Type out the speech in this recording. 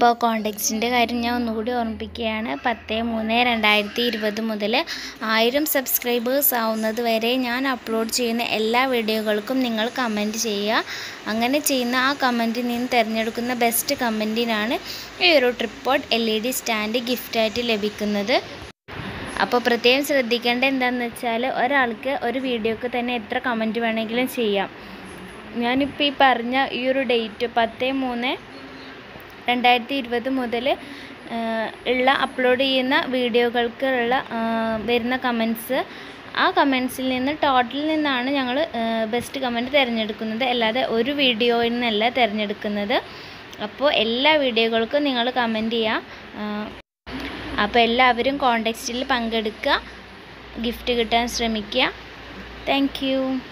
അപ്പോൾ കോണ്ടാക്ട്സിൻ്റെ കാര്യം ഞാൻ ഒന്നുകൂടി ഓർമ്മിപ്പിക്കുകയാണ് പത്ത് മൂന്ന് രണ്ടായിരത്തി ഇരുപത് മുതൽ ആയിരം സബ്സ്ക്രൈബേഴ്സ് ആവുന്നത് വരെ ഞാൻ അപ്ലോഡ് ചെയ്യുന്ന എല്ലാ വീഡിയോകൾക്കും നിങ്ങൾ കമൻറ്റ് ചെയ്യുക അങ്ങനെ ചെയ്യുന്ന ആ കമൻറ്റിൽ നിന്ന് തിരഞ്ഞെടുക്കുന്ന ബെസ്റ്റ് കമൻറ്റിനാണ് ഈ ഒരു tripod L E D stand ഗിഫ്റ്റായിട്ട് ലഭിക്കുന്നത് അപ്പോൾ പ്രത്യേകം ശ്രദ്ധിക്കേണ്ട എന്താണെന്ന് വെച്ചാൽ ഒരാൾക്ക് ഒരു വീഡിയോക്ക് തന്നെ എത്ര കമൻറ്റ് വേണമെങ്കിലും ചെയ്യാം ഞാനിപ്പോൾ ഈ പറഞ്ഞ ഈ ഒരു ഡേറ്റ് പത്ത് മൂന്ന് രണ്ടായിരത്തി ഇരുപത് മുതൽ ഉള്ള അപ്ലോഡ് ചെയ്യുന്ന വീഡിയോകൾക്ക് ഉള്ള ആ, വരുന്ന കമൻസ് ആ കമൻസിൽ നിന്ന് ടോട്ടലിൽ നിന്നാണ് ഞങ്ങൾ ബെസ്റ്റ് കമൻറ്റ് തിരഞ്ഞെടുക്കുന്നത് അല്ലാതെ ഒരു വീഡിയോയിൽ നിന്നല്ല തിരഞ്ഞെടുക്കുന്നത് അപ്പോൾ എല്ലാ വീഡിയോകൾക്കും നിങ്ങൾ കമൻറ്റ് ചെയ്യുക അപ്പോൾ എല്ലാവരും കോണ്ടെക്സ്റ്റിൽ പങ്കെടുക്കുക ഗിഫ്റ്റ് കിട്ടാൻ ശ്രമിക്കുക താങ്ക്